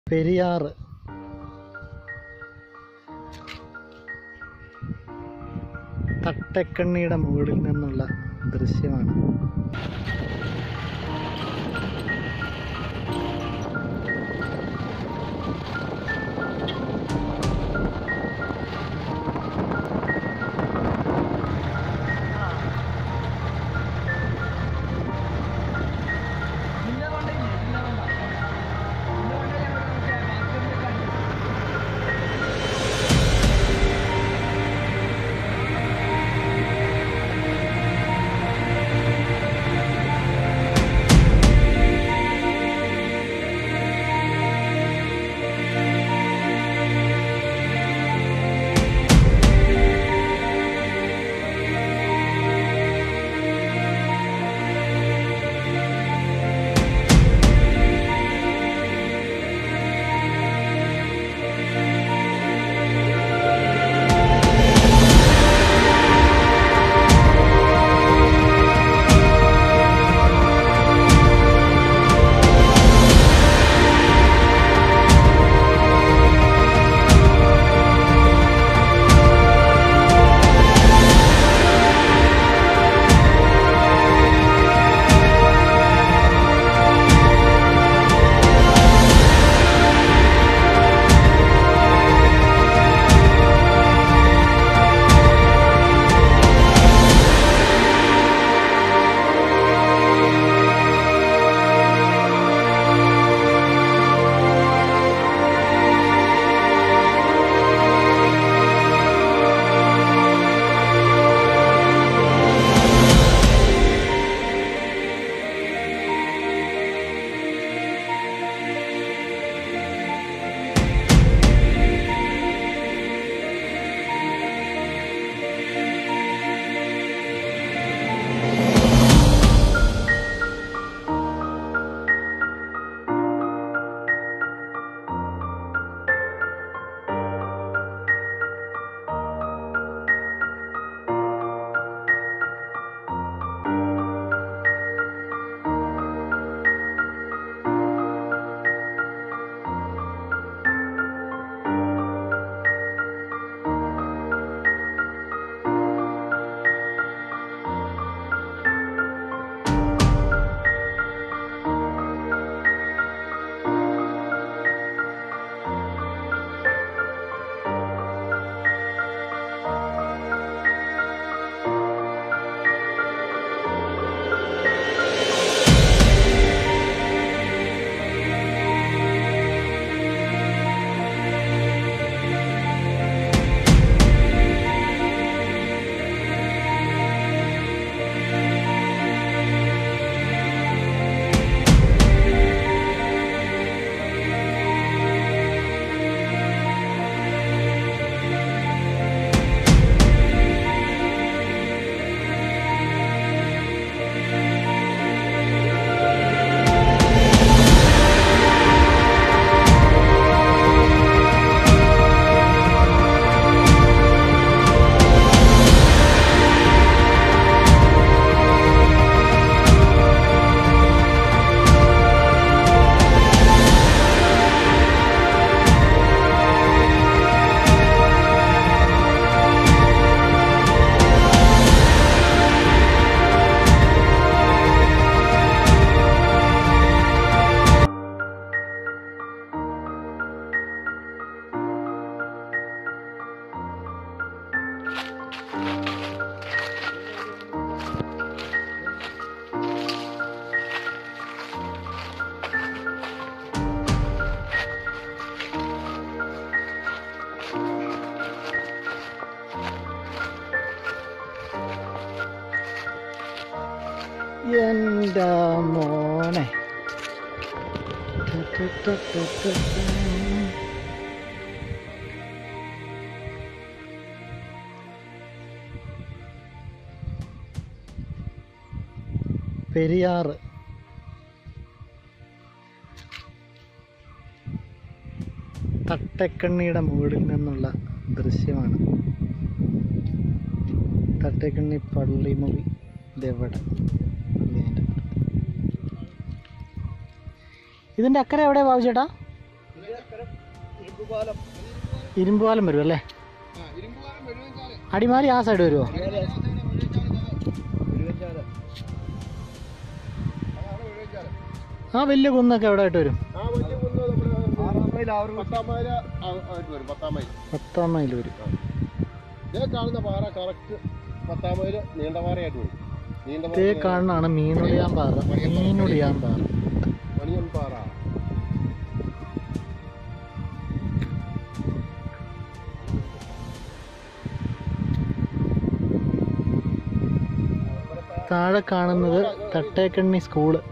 പെരിയാർ തട്ടക്കണ്ണിയുടെ മുകളിൽ നിന്നുള്ള ദൃശ്യമാണ് എൻ്റെ മോനെ ട്ട ട്ട ട്ട ട്ട ട്ട ട്ട. പെരിയാർ തട്ടക്കണ്ണിയുടെ മുകളിൽ നിന്നുള്ള ദൃശ്യമാണ് തട്ടക്കണ്ണി പള്ളിമുറി ഇതെവിടെ ഇതിൻ്റെ അക്കരെ എവിടെ ബാബു ചേട്ടാ ഇരുമ്പുപാലം ഇരുമ്പുപാലം വരും അല്ലേ ആ ഇരുമ്പുപാലം വെഴുവഞ്ചാല് അടിമാലി ആ സൈഡ് വരുമോ വെഴുവഞ്ചാല് അതാണ് വെഴുവഞ്ചാല് ആ വലിയ കുന്നൊക്കെ എവിടെ ആയിട്ട് വരും ആ വലിയ കുന്ന് നമ്മുടെ പത്താം മൈൽ ആയിട്ട് വരും പത്താം മൈൽ പത്താം മൈൽ വരും ഇതേ കാണുന്ന പാറ കറക്റ്റ് പത്താം മൈൽ നീണ്ട പാറയായിട്ട് വരും നീണ്ട ഇതേ കാണുന്നതാണ് മീനുളിയാൻ പാറ മീനുളിയാൻ പാറ മണിയൻ പാറ താഴെ കാണുന്നത് തട്ടേക്കണ്ണി സ്കൂള്